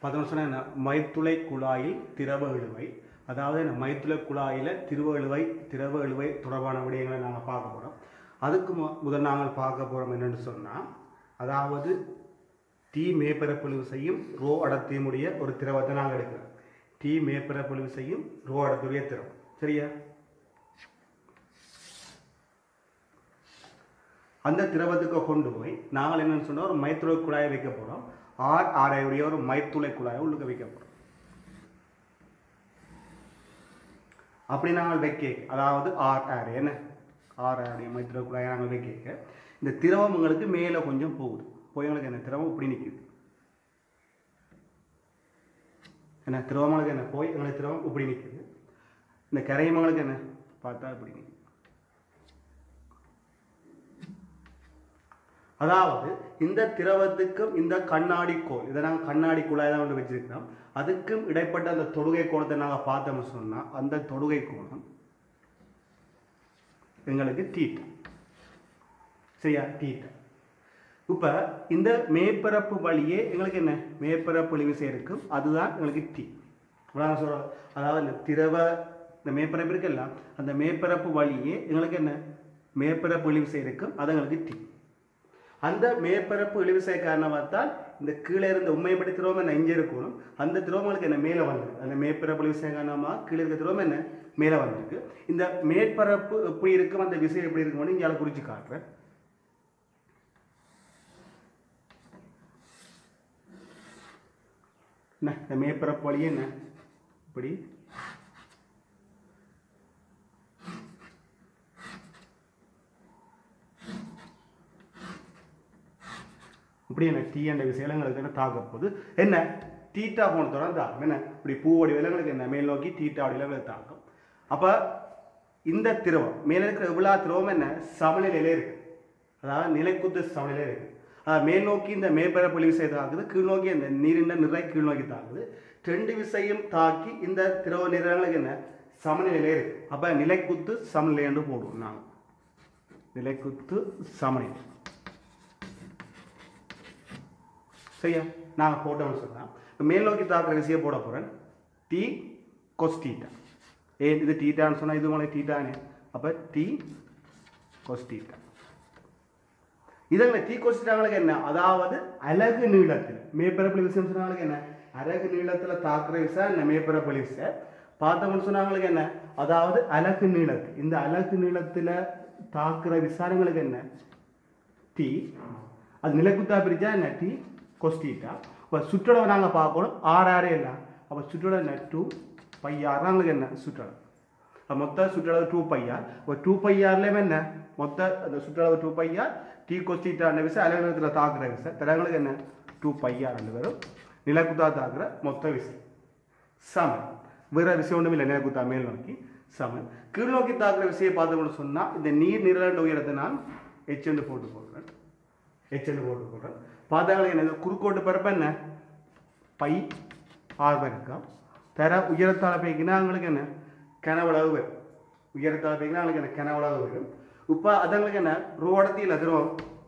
பார்த்தோம்னு சொன்னா என்ன மைத்துளை குழாயில் திரவ இழுவை அதாவது என்ன மைத்துளை குழாயில் திரவ இழுவை திரவ இழுவை தொடர்பான விடயங்களை நாங்கள் பார்க்க போகிறோம் அதுக்கு மு- முதல் நாங்கள் பார்க்க போகிறோம் என்னன்னு சொன்னால் அதாவது டீ மேற்பரப்பொழிவு செய்யும் ரோ அடர்த்தியுடைய ஒரு திரவத்தை நாங்கள் எடுக்கிறோம் டீ மேற்பரப்பொழிவு செய்யும் ரோ அடர்த்தியுடைய திரவம் சரியா அந்த திரவத்துக்கு கொண்டு போய் நாங்கள் என்னன்னு சொன்னால் ஒரு மைத்துளை குழாயை வைக்க போகிறோம் ஆர் ஆரையுடைய ஒரு மைத்துளை குழாயை உள்ளுக்க வைக்க போகிறோம் அப்படி நாங்கள் வைக்க அதாவது ஆர் ஆர் என்ன ஆர் ஆருடைய மைத்துளை குழாயை நாங்கள் வைக்க இந்த திரவம் உங்களுக்கு மேலே கொஞ்சம் போகுது போய் உங்களுக்கு என்ன திரவம் இப்படி நிற்குது என்ன திரவங்களுக்கு என்ன போய் எங்களுக்கு திரவம் இப்படி நிற்குது இந்த கரையமங்களுக்கு என்ன பார்த்தா இப்படி நிற்குது அதாவது இந்த திரவத்துக்கும் இந்த கண்ணாடி கோல் இதை நாங்கள் கண்ணாடி குழாய் தான் வந்து வச்சிருக்கிறோம் அதுக்கும் இடைப்பட்ட அந்த தொடுகை கோணத்தை நாங்கள் பார்த்தோம்னு சொன்னால் அந்த தொடுகை கோணம் எங்களுக்கு தீட்டா சரியா தீட்டா இப்போ இந்த மேற்பரப்பு வழியே எங்களுக்கு என்ன மேற்பரப்பு இழிவிசை இருக்கும் அதுதான் எங்களுக்கு டி நான் சொல்கிறேன் அதாவது இந்த திரவ இந்த மேற்பரப்பு இருக்குல்ல அந்த மேற்பரப்பு வழியே எங்களுக்கு என்ன மேற்பரப்பு இழிவிசை இருக்கும் அது எங்களுக்கு டி அந்த மேற்பரப்பு இழிவிசை காரணமாக தான் இந்த கீழே இருந்த உண்மைப்படி திரவம் என்ன இங்கே இருக்கணும் அந்த திரவங்களுக்கு என்ன மேலே வந்திருக்கு அந்த மேற்பரப்பு இழிவிசை காரணமாக கீழே இருக்க திரவம் என்ன மேலே வந்திருக்கு இந்த மேற்பரப்பு எப்படி இருக்கும் அந்த விசை எப்படி இருக்கும்னு இங்கே குறித்து காட்டுறேன் என்ன இந்த மேற்பரப்பு வழியே என்ன இப்படி இப்படி என்ன டீ என்ற விசையங்களுக்கு என்ன தாக்க போகுது என்ன தீட்டா கோணத்தோட தாக்கம் என்ன இப்படி பூவடி விலங்களுக்கு என்ன மேல் நோக்கி தீட்டா வடிவில் தாக்கம் அப்போ இந்த திரவம் மேலே இருக்கிற இவ்வளோ திரவம் என்ன சமநிலையிலே இருக்கு அதாவது நிலைக்குத்து சமநிலையிலே இருக்கு அதாவது மேல் நோக்கி இந்த மேற்பரப்பு விசை தாக்குது கீழ் நோக்கி இந்த நீரின் நிறை கீழ் நோக்கி தாக்குது ரெண்டு விசையும் தாக்கி இந்த திரவ நிறங்களுக்கு என்ன சமநிலையிலே இருக்கு அப்போ நிலைக்குத்து சமநிலை என்று போடுவோம் நாங்கள் நிலைக்குத்து சமநிலை சரியா நாங்கள் போட்டோம்னு சொல்லலாம் இப்போ மேல் நோக்கி தாக்குற விஷயம் போட போகிறேன் டி கொஸ் டீட்டா ஏன் இது டீட்டான்னு சொன்னால் இது உங்களுக்கு டீட்டானே அப்போ டி கொஸ் டீட்டா இதுங்களை டீ கொஸ் டீட்டாங்களுக்கு என்ன அதாவது அலகு நீளத்தில் மேற்பரப்பு விஷயம் சொன்னாங்களுக்கு என்ன அலகு நீளத்தில் தாக்குற விசை என்ன மேற்பரப்பு விசை பார்த்தோம்னு சொன்னாங்களுக்கு என்ன அதாவது அலகு நீளத்து இந்த அலகு நீளத்தில் தாக்குற விசாரங்களுக்கு என்ன டி அது நிலைக்குத்தா பிரிச்சா என்ன டி கொஸ்டீட்டா இப்போ சுற்றளவு நாங்கள் பார்க்கணும் ஆறு ஆறு எல்லாம் அப்போ சுற்றளவு என்ன டூ பை ஆறு நாங்களுக்கு என்ன சுற்றளவு அப்போ மொத்த சுற்றளவு டூ பையார் இப்போ டூ பையார்லேயுமே என்ன மொத்த அந்த சுற்றளவு டூ பையார் டி கொஸ்டீட்டான விசை அலுவலகத்தில் தாக்குற விசை தரங்களுக்கு என்ன டூ பையார் ரெண்டு பேரும் நிலக்குத்தா தாக்குற மொத்த விசை சமன் வேற விஷயம் ஒன்றும் இல்லை நிலக்குத்தா மேல் நோக்கி சமன் கீழ் நோக்கி தாக்குற விஷயம் பார்த்தோம்னு சொன்னால் இந்த நீர் நிரண்ட உயரத்தை நான் எச்செண்டு போட்டு போடுறேன் எச்செண்டு போட்டு போடுறேன் பார்த்தாங்களே என்ன குறுக்கோட்டு பரப்பு என்ன பை ஆறு இருக்கா தர உயரத்தால் பைக்கினா அவங்களுக்கு என்ன கனவளவு வரும் உயரத்தால் பைக்கினா அவங்களுக்கு என்ன கனவளவு வரும் இப்போ அதங்களுக்கு என்ன ரோ அடத்தியில் அதிரும்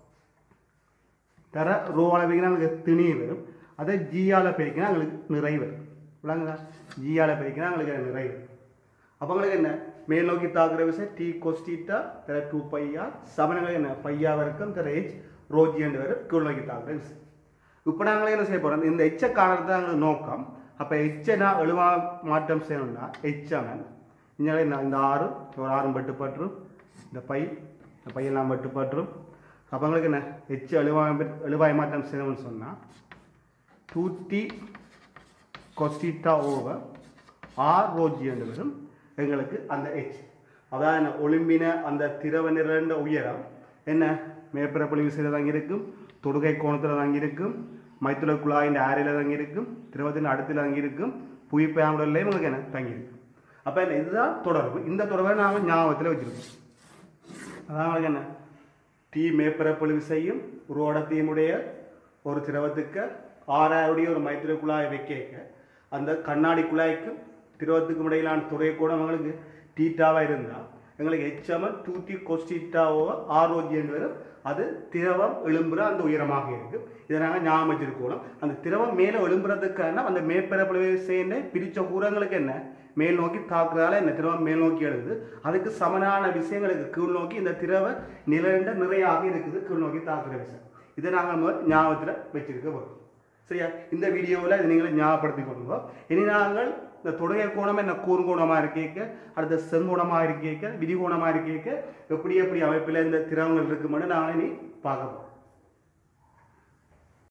தர ரோ அளவுக்குனா அவங்களுக்கு திணி வரும் அதை ஜியால் பெருக்கினா அவங்களுக்கு நிறை வரும் விளங்குதா ஜியால் பெருக்கினா அவங்களுக்கு நிறை வரும் அப்போ உங்களுக்கு என்ன மேல் நோக்கி தாக்குற விஷயம் டி கொஸ்டீட்டா தர டூ பையா சமனங்கள் என்ன பையாவாக இருக்கும் தர ஹெச் ரோஜியண்டு வரும் கீழ் நோக்கி தாக்குற விஷயம் இப்போ நாங்கள் என்ன செய்ய போகிறோம் இந்த எச்சை காணறது தான் எங்களுக்கு நோக்கம் அப்போ எச்சை நான் எழுவா மாற்றம் செய்யணும்னா எச்சமன் இங்கே என்ன இந்த ஆறு ஒரு ஆறும் வெட்டுப்பட்டுரும் இந்த பை இந்த பையெல்லாம் வெட்டுப்பட்டுரும் அப்போ எங்களுக்கு என்ன எச்சு எழுவாய் எழுவாய் மாற்றம் செய்யணும்னு சொன்னால் two d cos theta over r ரோஜி என்று வரும் எங்களுக்கு அந்த எச் அதான் என்ன ஒளிம்பின அந்த திரவ நிரண்ட உயரம் என்ன மேற்பரப்பொழிவு செய்த தங்கி இருக்கும் தொடுகை கோணத்தில் தங்கி இருக்கும் மைத்துள குழாயின் ஆரையில் தங்கி இருக்கும் திரவத்தின் அடுத்தில் தங்கி இருக்கும் புவிப்பயாமுடல்லையும் உங்களுக்கு என்ன தங்கி இருக்கும் அப்போ என்ன இதுதான் தொடர்பு இந்த தொடர்பை நாங்கள் ஞாபகத்தில் வச்சுருக்கோம் அதான் உங்களுக்கு என்ன டீ மேற்பரப்பொழிவு செய்யும் ஒரு ஓடத்தையுடைய ஒரு திரவத்துக்கு ஆறாருடைய ஒரு மைத்திர குழாயை வைக்க அந்த கண்ணாடி குழாய்க்கும் திரவத்துக்கும் இடையிலான துறை கூட அவங்களுக்கு டீட்டாவாக இருந்தால் எங்களுக்கு ஹெச்எம்எல் டூ டி கொஸ்டிட்டாவோ ஆரோக்கியம் வரும் அது திரவம் எழும்புற அந்த உயரமாக இருக்கு இதை நாங்கள் ஞாபகம் வச்சிருக்கணும் அந்த திரவம் மேலே எழும்புறதுக்கான அந்த மேற்பரப்புலவே சேர்ந்து பிரித்த கூரங்களுக்கு என்ன மேல் நோக்கி தாக்குறதால என்ன திரவம் மேல் நோக்கி எழுது அதுக்கு சமனான விஷயங்களுக்கு கீழ் நோக்கி இந்த திரவ நிலண்ட நிறையாக இருக்குது கீழ் நோக்கி தாக்குற விஷயம் இதை நாங்கள் முதல் ஞாபகத்தில் வச்சிருக்க போகிறோம் சரியா இந்த வீடியோவில் இதை நீங்களே ஞாபகப்படுத்தி கொள்ளுங்க இனி நாங்கள் இந்த தொடுகை கோணம் என்ன கூர்கோணமாக இருக்கேக்க அடுத்த செங்கோணமாக இருக்கேக்க விதிகோணமாக இருக்கேக்க எப்படி எப்படி அமைப்பில் இந்த திரவங்கள் இருக்குமென்னு நாங்கள் இனி பார்க்க போகிறோம்